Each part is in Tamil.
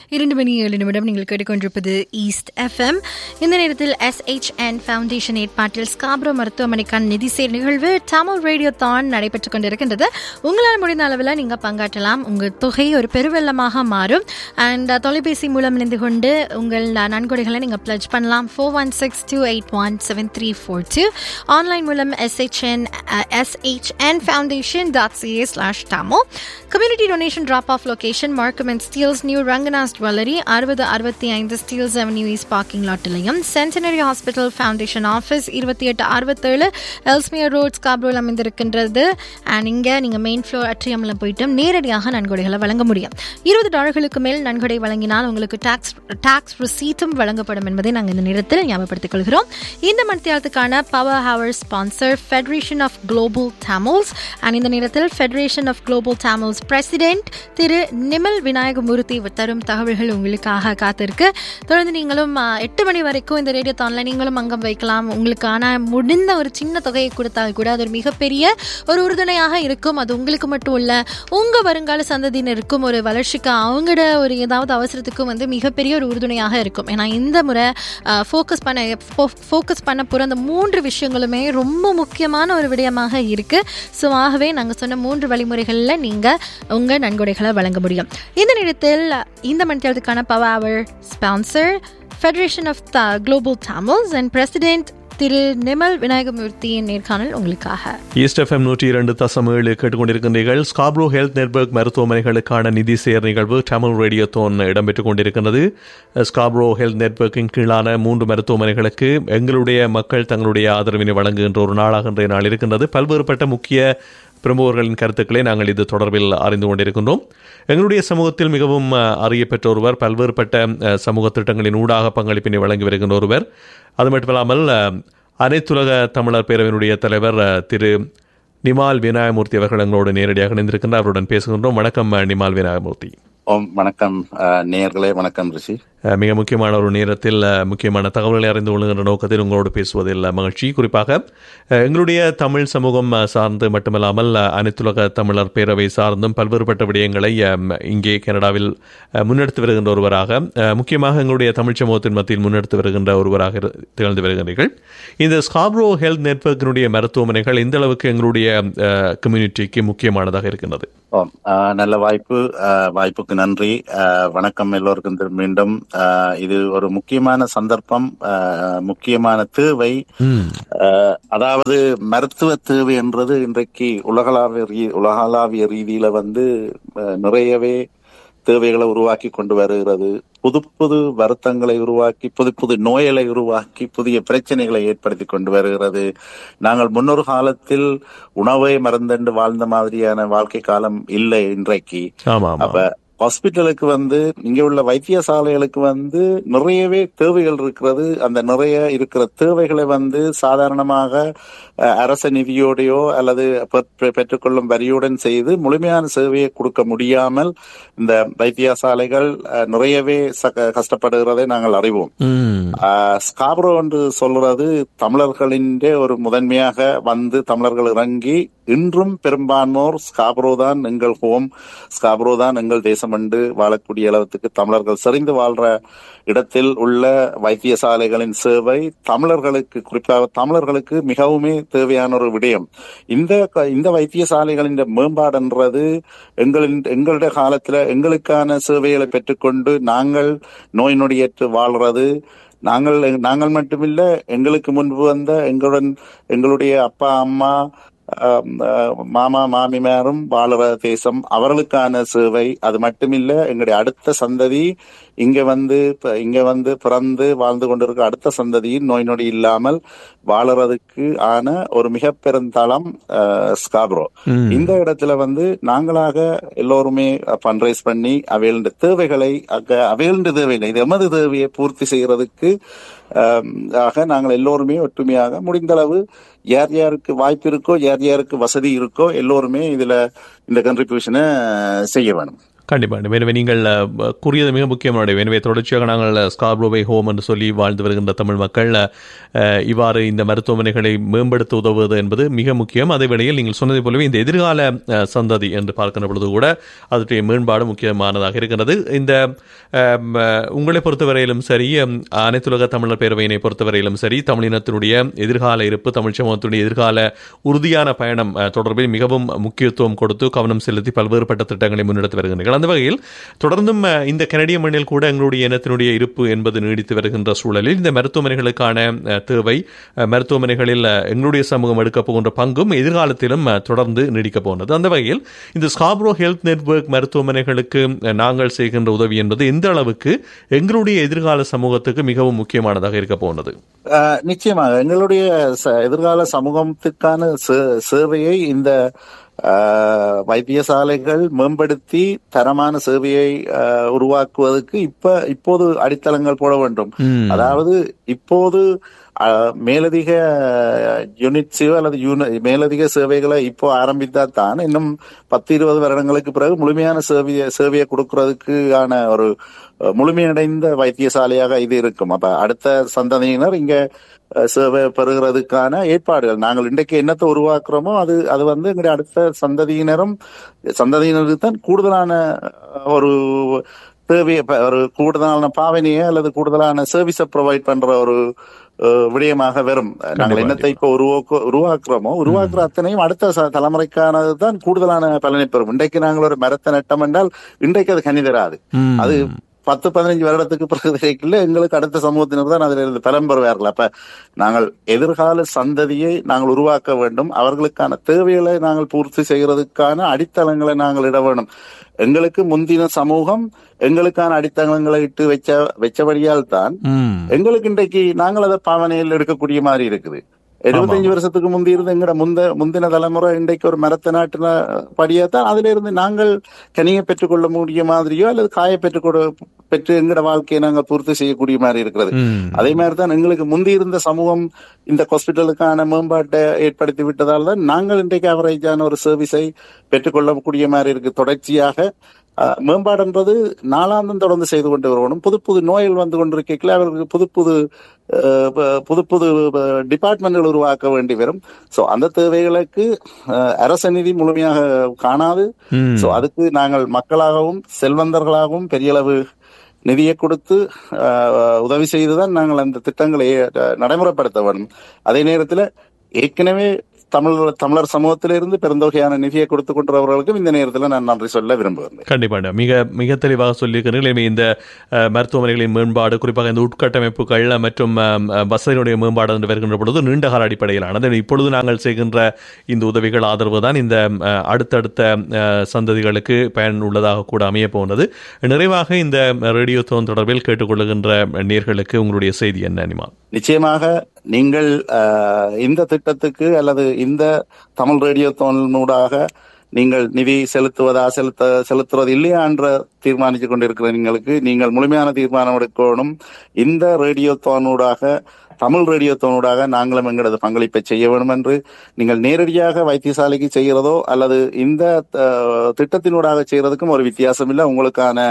இரண்டு மணி ஏழு நிமிடம் நீங்கள் கேட்டுக்கொண்டிருப்பது ஈஸ்ட் எஃப்எம் இந்த நேரத்தில் எஸ்ஹெச்என் ஃபவுண்டேஷன் ஏற்பாட்டில் ஸ்காப்ரோ மருத்துவமனைக்கான நிதி சேர் நிகழ்வு தமிழ் ரேடியோ தான் நடைபெற்றுக் கொண்டிருக்கின்றது உங்களால் முடிந்த அளவில் நீங்கள் பங்காற்றலாம் உங்கள் தொகை ஒரு பெருவெள்ளமாக மாறும் அண்ட் தொலைபேசி மூலம் இணைந்து கொண்டு உங்கள் நன்கொடைகளை நீங்கள் பிளட்ஜ் பண்ணலாம் four one six two eight one seven three four two online மூலம் S H N S H N foundation dot C A slash tamo community donation drop off location Markham and Steeles new Ranganath's jewellery அறுபது அறுபத்தி ஐந்து ஸ்டீல்ஸ் அவென்யூ ஈஸ் பார்க்கிங் லாட்டிலையும் சென்டினரி ஹாஸ்பிட்டல் ஃபவுண்டேஷன் ஆஃபீஸ் இருபத்தி எட்டு அறுபத்தேழு எல்ஸ்மியர் ரோட் ஸ்காப்ரோல் அமைந்திருக்கின்றது அண்ட் இங்கே நீங்கள் மெயின் ஃப்ளோர் அட்ரியமில் போயிட்டு நேரடியாக நன்கொடைகளை வழங்க முடியும் இருபது டாலர்களுக்கு மேல் நன்கொடை வழங்கினால் உங்களுக்கு டாக்ஸ் டாக்ஸ் ரிசீட்டும் வழங்கப்படும் என்பதை நாங்கள் இந்த நேரத்தில் ஞாபகப்படுத்திக் கொள்கிறோம் இந்த மத்தியாலத்துக்கான power hour sponsor Federation of Global Tamils and இந்த நேரத்தில் Federation of Global Tamils president Thiru Nimal Vinayagamoorthy தரும் தகவல்கள் உங்களுக்காக காத்திருக்கு தொடர்ந்து நீங்களும் ஆ, எட்டு மணி வரைக்கும் இந்த ரேடியோ தானில் நீங்களும் அங்கம் வைக்கலாம் உங்களுக்கான முடிந்த ஒரு சின்ன தொகையை கொடுத்தால் கூட அது ஒரு மிகப்பெரிய ஒரு உறுதுணையாக இருக்கும் அது உங்களுக்கு மட்டும் இல்ல உங்க வருங்கால சந்ததியினருக்கும் ஒரு வளர்ச்சிக்கு அவங்களோட ஒரு ஏதாவது அவசரத்துக்கும் வந்து மிகப்பெரிய ஒரு உறுதுணையாக இருக்கும் ஏன்னா இந்த முறை ஃபோக்கஸ் பண்ண ஃபோக்கஸ் பண்ண போகிற அந்த மூன்று விஷயங்களுமே ரொம்ப முக்கியமான ஒரு விடயமாக இருக்கு ஸோ ஆகவே நாங்கள் சொன்ன மூன்று வழிமுறைகளில் நீங்கள் உங்கள் நன்கொடைகளை வழங்க முடியும் இந்த நேரத்தில் இந்த மணித்தளத்துக்கான power hour sponsor Federation of the Global Tamils and president Thiru Nimal விநாயகமூர்த்தியின் நேர்காணல் உங்களுக்காக ஈஸ்ட் எஃப்எம் நூற்றி இரண்டு தசம் ஏழு கேட்டுக்கொண்டிருக்கின்றீர்கள் ஸ்காப்ரோ ஹெல்த் நெட்வொர்க் மருத்துவமனைகளுக்கான நிதி சேர் நிகழ்வு தமிழ் ரேடியோ தோன் இடம்பெற்றுக் கொண்டிருக்கின்றது ஸ்காப்ரோ ஹெல்த் நெட்வொர்க்கின் கீழான மூன்று மருத்துவமனைகளுக்கு எங்களுடைய மக்கள் தங்களுடைய ஆதரவினை வழங்குகின்ற ஒரு நாளாக இன்றைய நாள் இருக்கின்றது பல்வேறுபட்ட முக்கிய பிரமுகர்களின் கருத்துக்களை நாங்கள் இது தொடர்பில் அறிந்து கொண்டிருக்கின்றோம் எங்களுடைய சமூகத்தில் மிகவும் அஹ், அறியப்பெற்ற ஒருவர் பல்வேறுபட்ட அஹ், சமூக திட்டங்களின் ஊடாக பங்களிப்பினை வழங்கி வருகின்ற ஒருவர் அது மட்டுமில்லாமல் அஹ், அனைத்துலக தமிழர் பேரவையினுடைய தலைவர் அஹ், திரு நிமால் விநாயகமூர்த்தி அவர்கள் எங்களோடு நேரடியாக இணைந்திருக்கின்றார் அவருடன் பேசுகின்றோம் வணக்கம் அஹ், நிமால் விநாயகமூர்த்தி ஓம் வணக்கம் அஹ், நேயர்களே வணக்கம் ரிஷி அஹ், மிக முக்கியமான ஒரு நேரத்தில் அஹ், முக்கியமான தகவல்களை அறிந்து கொள்கின்ற நோக்கத்தில் உங்களோடு பேசுவதில் மகிழ்ச்சி குறிப்பாக அஹ், எங்களுடைய தமிழ் சமூகம் அஹ், சார்ந்து மட்டுமல்லாமல் அஹ், அனைத்துலக தமிழர் பேரவை சார்ந்தும் பல்வேறுபட்ட விடயங்களை அஹ், இங்கே கனடாவில் அஹ், முன்னெடுத்து வருகின்ற ஒருவராக அஹ், முக்கியமாக எங்களுடைய தமிழ் சமூகத்தின் மத்தியில் முன்னெடுத்து வருகின்ற ஒருவராக இரு- திகழ்ந்து வருகின்றீர்கள் இந்த ஸ்காப்ரோ ஹெல்த் நெட்வொர்க்கினுடைய மருத்துவமனைகள் இந்த அளவுக்கு எங்களுடைய கம்யூனிட்டிக்கு முக்கியமானதாக இருக்கின்றது ஓம் அஹ், நல்ல வாய்ப்பு அஹ், வாய்ப்புக்கு நன்றி அஹ், வணக்கம் எல்லோருக்கும் திரு- மீண்டும் அஹ், இது ஒரு முக்கியமான சந்தர்ப்பம் அஹ், முக்கியமான தேவை அஹ், அதாவது மருத்துவ தேவை என்றது இன்றைக்கு உலகளாவிய ரீ- உலகளாவிய ரீதியில வந்து அஹ், நிறையவே தேவைகளை உருவாக்கி கொண்டு வருகிறது புது புது வருத்தங்களை உருவாக்கி புது புது நோய்களை உருவாக்கி புதிய பிரச்சனைகளை ஏற்படுத்தி கொண்டு வருகிறது நாங்கள் முன்னொரு காலத்தில் உணவை மறந்தண்டு வாழ்ந்த மாதிரியான வாழ்க்கை காலம் இல்லை இன்றைக்கு ஆமா ஆமா அப்ப ஹாஸ்பிட்டலுக்கு வந்து இங்க உள்ள வைத்தியசாலைகளுக்கு வந்து நிறையவே தேவைகள் இருக்கிறது அந்த நிறைய இருக்கிற தேவைகளை வந்து சாதாரணமாக அஹ், அரச நிதியோடையோ அல்லது பெற்- பெற்றுக்கொள்ளும் வரியுடன் செய்து முழுமையான சேவையை கொடுக்க முடியாமல் இந்த வைத்தியசாலைகள் அஹ், நிறையவே ச- கஷ்டப்படுகிறதை நாங்கள் அறிவோம் ம் ஆஹ் ஸ்காப்ரோ என்று சொல்றது தமிழர்களின் ஒரு முதன்மையாக வந்து தமிழர்கள் இறங்கி இன்றும் பெரும்பான்மோர் ஸ்காப்ரோ தான் எங்கள் ஹோம் ஸ்காப்ரோ தான் எங்கள் தேசம் என்று வாழக்கூடிய அளவுக்கு தமிழர்கள் செறிந்து வாழ்ற இடத்தில் உள்ள வைத்தியசாலைகளின் சேவை தமிழர்களுக்கு குறிப்பாக தமிழர்களுக்கு மிகவுமே தேவையான ஒரு விடயம் இந்த க- இந்த வைத்தியசாலைகளின் மேம்பாடுன்றது எங்களின் எங்களுடைய காலத்துல எங்களுக்கான சேவைகளை பெற்றுக்கொண்டு நாங்கள் நோய் நொடியற்று வாழ்றது நாங்கள் நாங்கள் மட்டுமில்ல எங்களுக்கு முன்பு வந்த எங்களுடன் எங்களுடைய அப்பா அம்மா ஆம், ஆஹ், மாமா மாமிமாரும் வாழுற தேசம் அவர்களுக்கான சேவை அது மட்டுமில்ல எங்களுடைய அடுத்த சந்ததி இங்க வந்து ப- இங்க வந்து பிறந்து வாழ்ந்து கொண்டிருக்க அடுத்த சந்ததியின் நோய் நொடி இல்லாமல் வாழறதுக்கு ஆன ஒரு மிக பெருந்தளம் ஆஹ், ஸ்காப்ரோ ம். இந்த இடத்துல வந்து நாங்களாக எல்லோருமே ஃபண்ட்ரைஸ் பண்ணி அவைகளின் தேவைகளை அக- அவைகளின் தேவைகளை இது எமது தேவையை பூர்த்தி செய்யறதுக்கு ஆம், ஆக நாங்கள் எல்லோருமே ஒற்றுமையாக முடிந்த அளவு யார் யாருக்கு வாய்ப்பு இருக்கோ யார் யாருக்கு வசதி இருக்கோ எல்லோருமே இதுல இந்த கண்ட்ரிபியூஷனை செய்ய வேணும் கண்டிப்பா எனவே நீங்கள் அஹ், கூறியது மிக முக்கியமான எனவே தொடர்ச்சியாக நாங்கள் ஸ்கார்ப்ரோவை ஹோம் என்று சொல்லி வாழ்ந்து வருகின்ற தமிழ் மக்கள் அஹ், இவ்வாறு இந்த மருத்துவமனைகளை மேம்படுத்த உதவுவது என்பது மிக முக்கியம் அதே வேளையில் நீங்கள் சொன்னதை போலவே இந்த எதிர்கால அஹ், சந்ததி என்று பார்க்கின்ற பொழுது கூட அதனுடைய மேம்பாடு முக்கியமானதாக இருக்கிறது இந்த அஹ், அஹ், உங்களை பொறுத்தவரையிலும் சரி அஹ், அனைத்துலக தமிழர் பேரவையினை பொறுத்தவரையிலும் சரி தமிழினத்தினுடைய எதிர்கால இருப்பு தமிழ் சமூகத்தினுடைய எதிர்கால உறுதியான பயணம் அஹ், தொடர்பில் மிகவும் முக்கியத்துவம் கொடுத்து கவனம் செலுத்தி பல்வேறுபட்ட திட்டங்களை முன்னெடுத்து வருகின்றனர் அந்த வகையில் தொடர்ந்தும் அஹ், இந்த கனடிய மண்ணில் கூட எங்களுடைய இனத்தினுடைய இருப்பு என்பது நீடித்து வருகின்ற சூழலில் இந்த மருத்துவமனைகளுக்கான அஹ், தேவை அஹ், மருத்துவமனைகளில் அஹ், எங்களுடைய சமூகம் எடுக்க போகின்ற பங்கும் எதிர்காலத்திலும் அஹ், தொடர்ந்து நீடிக்க போனது அந்த வகையில் இந்த ஸ்காப்ரோ ஹெல்த் நெட்வொர்க் மருத்துவமனைகளுக்கு அஹ், நாங்கள் செய்கின்ற உதவி என்பது எந்த அளவுக்கு எங்களுடைய எதிர்கால சமூகத்துக்கு மிகவும் முக்கியமானதாக இருக்க போனது ஆஹ் நிச்சயமாக எங்களுடைய ச- எதிர்கால சமூகத்துக்கான சே- சேவையை இந்த ஆஹ், வைத்தியசாலைகள் மேம்படுத்தி தரமான சேவையை ஆஹ், உருவாக்குவதற்கு இப்ப இப்போது அடித்தளங்கள் போட வேண்டும் ம். அதாவது இப்போது ஆஹ், மேலதிக யூனிட்ஸையோ அல்லது யூனி- மேலதிக சேவைகளை இப்போ ஆரம்பித்தா தான் இன்னும் பத்து இருபது வருடங்களுக்கு பிறகு முழுமையான சேவையை சேவையை கொடுக்கறதுக்கான ஒரு அஹ், முழுமையடைந்த வைத்தியசாலையாக இது இருக்கும் அப்ப அடுத்த சந்ததியினர் இங்க அஹ், சேவை பெறுகிறதுக்கான ஏற்பாடுகள் நாங்கள் இன்றைக்கு என்னத்தை உருவாக்குறோமோ அது அது வந்து எங்களுடைய அடுத்த சந்ததியினரும் சந்ததியினருக்கு தான் கூடுதலான அஹ், ஒரு தேவையை ப- ஒரு கூடுதலான பாவனையை அல்லது கூடுதலான சர்வீஸை ப்ரொவைட் பண்ற ஒரு அஹ், விடயமாக வரும் நாங்கள் என்னத்தை இப்போ உருவாக்க உருவாக்குறோமோ உருவாக்குற அத்தனையும் அடுத்த ச- தலைமுறைக்கானது தான் கூடுதலான பலனை பெறும் இன்றைக்கு நாங்கள் ஒரு மரத்தை நட்டம் என்றால் இன்றைக்கு அது கனி தராது ம். அது பத்து பதினஞ்சு வருடத்துக்கு பிறகு கிடைக்கல எங்களுக்கு அடுத்த சமூகத்தினர் தான் அதில் இருந்து பலம் பெறுவார்கள் அப்ப நாங்கள் எதிர்கால சந்ததியை நாங்கள் உருவாக்க வேண்டும் அவர்களுக்கான தேவைகளை நாங்கள் பூர்த்தி செய்கிறதுக்கான அடித்தளங்களை நாங்கள் இட வேண்டும் எங்களுக்கு முந்தின சமூகம் எங்களுக்கான அடித்தளங்களை இட்டு வச்ச வச்சபடியால் தான் ம். எங்களுக்கு இன்றைக்கு நாங்கள் அதை பாவனையில் எடுக்கக்கூடிய மாதிரி இருக்குது எழுபத்தஞ்சு வருஷத்துக்கு முந்தி இருந்து எங்கட முந்த முந்தின தலைமுறை இன்றைக்கு ஒரு மரத்தை நாட்டின படியா தான் அதுல இருந்து நாங்கள் கனியை பெற்றுக்கொள்ள முடிய மாதிரியோ அல்லது காயை பெற்றுக்கொள்ள பெற்று எங்கட வாழ்க்கையை நாங்கள் பூர்த்தி செய்யக்கூடிய மாதிரி இருக்கிறது ம். அதே மாதிரி தான் எங்களுக்கு முந்தி இருந்த சமூகம் இந்த ஹாஸ்பிட்டலுக்கான மேம்பாட்டை ஏற்படுத்தி விட்டதால் தான் நாங்கள் இன்றைக்கு அவரேஜான ஒரு சர்வீஸை பெற்றுக்கொள்ளக்கூடிய மாதிரி இருக்கு தொடர்ச்சியாக அஹ், மேம்பாடுன்றது நாளாந்தம் தொடர்ந்து செய்து கொண்டு வரணும் புது புது நோய்கள் வந்து கொண்டிருக்கல அவர்களுக்கு புது புது அஹ், ப- புது புது டிபார்ட்மெண்ட்கள் உருவாக்க வேண்டி வரும் சோ அந்த தேவைகளுக்கு அஹ், அரச நிதி முழுமையாக காணாது ம். சோ அதுக்கு நாங்கள் மக்களாகவும் செல்வந்தர்களாகவும் பெரிய அளவு நிதியை கொடுத்து அஹ், உதவி செய்துதான் நாங்கள் அந்த திட்டங்களை அஹ், நடைமுறைப்படுத்த வேண்டும் அதே நேரத்தில் ஏற்கனவே தமிழ் தமிழர் சமூகத்திலிருந்து பெருந்தொகையான நிதியை கொடுத்து கொண்டவர்களுக்கும் இந்த நேரத்தில் நான் நன்றி சொல்ல விரும்புகிறேன் கண்டிப்பாக மிக மிக தெளிவாக சொல்லியிருக்கிறீர்கள் எனவே இந்த அஹ், மருத்துவமனைகளின் மேம்பாடு குறிப்பாக இந்த உட்கட்டமைப்புகள் மற்றும் அஹ், அஹ், வசதிகளுடைய மேம்பாடு என்று வருகின்ற பொழுது நீண்டகால அடிப்படையிலானது இப்பொழுது நாங்கள் செய்கின்ற இந்த உதவிகள் ஆதரவு தான் இந்த அஹ், அடுத்தடுத்த அஹ், சந்ததிகளுக்கு பயன் உள்ளதாக கூட அமைய போனது நிறைவாக இந்த ரேடியோ தோன் தொடர்பில் கேட்டுக்கொள்ளுகின்ற நேர்களுக்கு உங்களுடைய செய்தி என்ன அனிமா நிச்சயமாக நீங்கள் அஹ், இந்த திட்டத்துக்கு அல்லது இந்த தமிழ் ரேடியோ தோனூடாக நீங்கள் நிதி செலுத்துவதா செலுத்த செலுத்துவது இல்லையா என்ற தீர்மானித்து கொண்டிருக்கிற நீங்களுக்கு நீங்கள் முழுமையான தீர்மானம் எடுக்கணும் இந்த ரேடியோ தோனூடாக தமிழ் ரேடியோ தோனூடாக நாங்களும் எங்களது பங்களிப்பை செய்ய வேண்டும் என்று நீங்கள் நேரடியாக வைத்தியசாலைக்கு செய்கிறதோ அல்லது இந்த அஹ், திட்டத்தினூடாக செய்யறதுக்கும் ஒரு வித்தியாசம் இல்லை உங்களுக்கான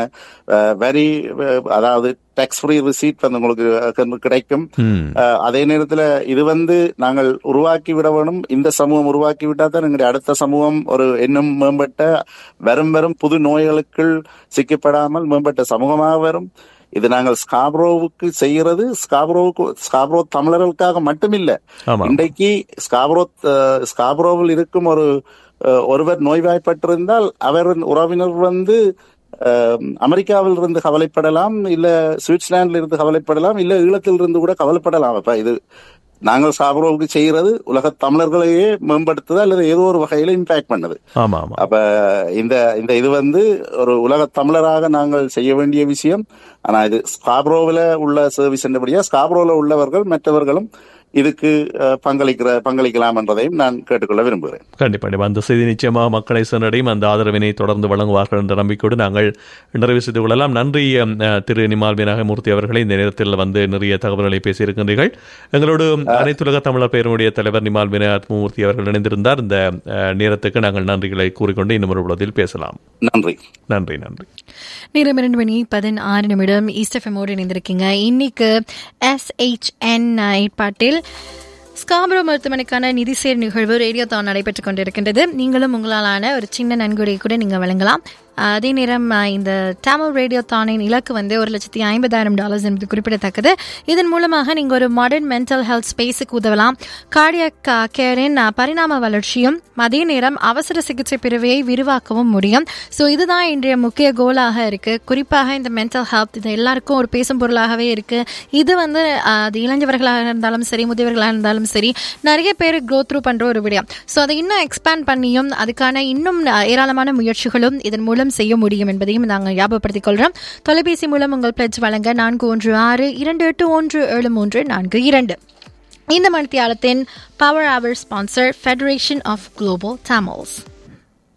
வரி அதாவது டேக்ஸ் ஃப்ரீ ரிசீட் வந்து உங்களுக்கு அஹ், கிடைக்கும் ம் அஹ், அதே நேரத்துல இது வந்து நாங்கள் உருவாக்கி விட வேணும் இந்த சமூகம் உருவாக்கி விட்டா தான் எங்களுடைய அடுத்த சமூகம் ஒரு இன்னும் மேம்பட்ட வரும் வரும் புது நோய்களுக்குள் சிக்கப்படாமல் மேம்பட்ட சமூகமாக வரும் இது நாங்கள் ஸ்காப்ரோவுக்கு செய்யறது ஸ்காப்ரோவுக்கு ஸ்காப்ரோ தமிழர்களுக்காக மட்டுமில்ல ஆமா இன்றைக்கு ஸ்காப்ரோ அஹ், ஸ்காப்ரோவில் இருக்கும் ஒரு அஹ், ஒருவர் நோய்வாய்ப்பட்டிருந்தால் அவர் உறவினர் வந்து அஹ், அமெரிக்காவில் இருந்து கவலைப்படலாம் இல்ல சுவிட்சர்லாந்துல இருந்து கவலைப்படலாம் இல்ல ஈழத்தில் இருந்து கூட கவலைப்படலாம் அப்ப இது நாங்கள் சாப்ரோவுக்கு செய்யறது உலக தமிழர்களையே மேம்படுத்துது அல்லது ஏதோ ஒரு வகையில இம்பாக்ட் பண்ணுது ஆமா ஆமா அப்ப இந்த இந்த இது வந்து ஒரு உலக தமிழராக நாங்கள் செய்ய வேண்டிய விஷயம் ஆனா இது ஸ்காப்ரோவில் உள்ள சர்வீஸ் என்றபடியா ஸ்காப்ரோவில் உள்ளவர்கள் மற்றவர்களும் இதுக்கு அஹ், பங்களிக்கிற பங்களிக்கலாம் என்றதையும் நான் கேட்டுக்கொள்ள விரும்புகிறேன் கண்டிப்பா கண்டிப்பா. அந்த செய்தி நிச்சயமாக மக்களை சென்றடையும் அந்த ஆதரவினை தொடர்ந்து வழங்குவார்கள் என்ற நம்பிக்கையோடு நாங்கள் நிறைவு செய்து கொள்ளலாம் நன்றி அம், அஹ், திரு நிமால் விநாயகமூர்த்தி அவர்களை இந்த நேரத்தில் வந்து நிறைய தகவல்களை பேசியிருக்கின்றீர்கள் எங்களோடு அனைத்துலக தமிழர் பேரனுடைய தலைவர் நிமால் விநாயகமூர்த்தி அவர்கள் இணைந்திருந்தார் இந்த அஹ், நேரத்துக்கு நாங்கள் நன்றிகளை கூறிக்கொண்டு இன்னும் ஒரு பொழுதில் பேசலாம் நன்றி நன்றி நன்றி நேரம் இரண்டு மணி பதினாறு நிமிடம் ஈஸ்டஃபமோடு இணைந்திருக்கீங்க இன்னைக்கு எஸ்ஹெச்என் ஏற்பாட்டில் ஸ்காபரோ மருத்துவமனைக்கான நிதி சேர் நிகழ்வு ரேடியோ தான் நடைபெற்றுக் கொண்டிருக்கின்றது நீங்களும் உங்களாலான ஒரு சின்ன நன்கொடையை கூட நீங்கள் வழங்கலாம் அதே நேரம் அஹ், இந்த தமிழ் ரேடியோ தானின் இலக்கு வந்து ஒரு லட்சத்தி ஐம்பதாயிரம் டாலர்ஸ் என்பது குறிப்பிடத்தக்கது இதன் மூலமாக நீங்கள் ஒரு மாடர்ன் மென்டல் ஹெல்த் ஸ்பேஸுக்கு உதவலாம் கார்டியக் கேரின் அஹ், பரிணாம வளர்ச்சியும் அதே நேரம் அவசர சிகிச்சை பிரிவையை விரிவாக்கவும் முடியும் ஸோ இதுதான் இன்றைய முக்கிய கோலாக இருக்கு குறிப்பாக இந்த மென்டல் ஹெல்த் இது எல்லாருக்கும் ஒரு பேசும் பொருளாகவே இருக்கு இது வந்து அஹ், அது இளைஞர்களாக இருந்தாலும் சரி முதியவர்களாக இருந்தாலும் சரி நிறைய பேர் க்ரோ த்ரூ பண்ற ஒரு விடயம் ஸோ அதை இன்னும் எக்ஸ்பேண்ட் பண்ணியும் அதுக்கான இன்னும் அஹ், ஏராளமான முயற்சிகளும் இதன் மூலம் செய்ய முடியும் என்பதையும் நாங்கள் ஞாபகப்படுத்திக் கொள்கிறோம் தொலைபேசி மூலம் உங்கள் பிளட்ஜ் வழங்க நான்கு ஒன்று ஆறு இரண்டு எட்டு ஒன்று ஏழு மூன்று நான்கு இரண்டு இந்த மணித்தியாலத்தின் power hour sponsor Federation of Global Tamils